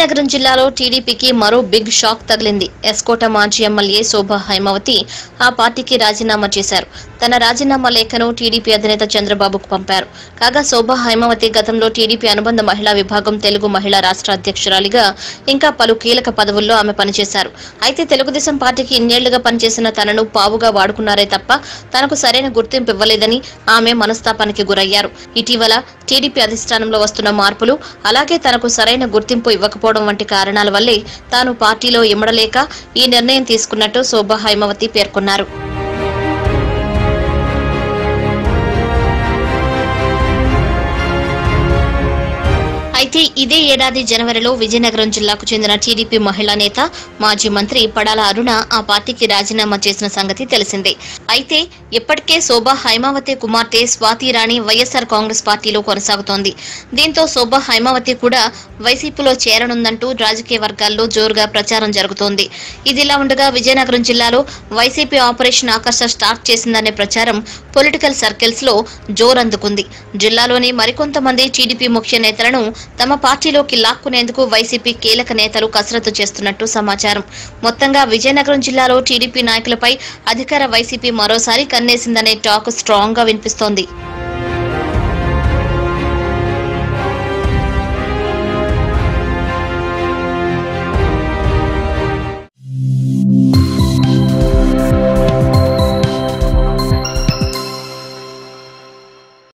విజయనగరం జిల్లాలో టీడీపీకి మరో బిగ్ షాక్ తగిలింది ఎస్కోట మాజీ ఎమ్మెల్యే శోభా హైమావతి ఆ పార్టీకి రాజీనామా చేశారు తన రాజీనామా లేఖను టీడీపీ అధినేత చంద్రబాబుకు పంపారు కాగా శోభా హైమావతి గతంలో టీడీపీ అనుబంధ మహిళా విభాగం తెలుగు మహిళా రాష్ట్ర అధ్యక్షురాలిగా ఇంకా పలు కీలక పదవుల్లో ఆమె పనిచేశారు అయితే తెలుగుదేశం పార్టీకి ఇన్నేళ్లుగా పనిచేసిన తనను పావుగా వాడుకున్నారే తప్ప తనకు సరైన గుర్తింపు ఇవ్వలేదని ఆమె మనస్తాపానికి గురయ్యారు ఇటీవల టీడీపీ అధిష్టానంలో వస్తున్న మార్పులు అలాగే తనకు సరైన గుర్తింపు ఇవ్వకపోవడం వంటి కారణాల వల్లే తాను పార్టీలో ఇమ్మడలేక ఈ నిర్ణయం తీసుకున్నట్టు శోభా హైమవతి పేర్కొన్నారు అయితే ఇదే ఏడాది జనవరిలో విజయనగరం జిల్లాకు చెందిన టీడీపీ మహిళా నేత మాజీ మంత్రి పడాల అరుణ ఆ పార్టీకి రాజీనామా చేసిన సంగతి తెలిసిందే అయితే ఇప్పటికే శోభా హైమావతి కుమార్తె స్వాతి రాణి వైఎస్ఆర్ కాంగ్రెస్ పార్టీలో కొనసాగుతోంది దీంతో శోభా హైమావతి కూడా వైసీపీలో చేరనుందంటూ రాజకీయ వర్గాల్లో జోరుగా ప్రచారం జరుగుతోంది ఇదిలా ఉండగా విజయనగరం జిల్లాలో వైసీపీ ఆపరేషన్ ఆకర్ష స్టార్ట్ చేసిందనే ప్రచారం పొలిటికల్ సర్కిల్స్ లో జోరందుకుంది జిల్లాలోని మరికొంతమంది టీడీపీ ముఖ్య నేతలను తమ పార్టీలోకి లాక్కునేందుకు వైసీపీ కీలక నేతలు కసరత్తు చేస్తున్నట్టు సమాచారం మొత్తంగా విజయనగరం జిల్లాలో టీడీపీ నాయకులపై అధికార వైసీపీ మరోసారి కన్నేసిందనే టాక్ స్ట్రాంగ్ గా వినిపిస్తోంది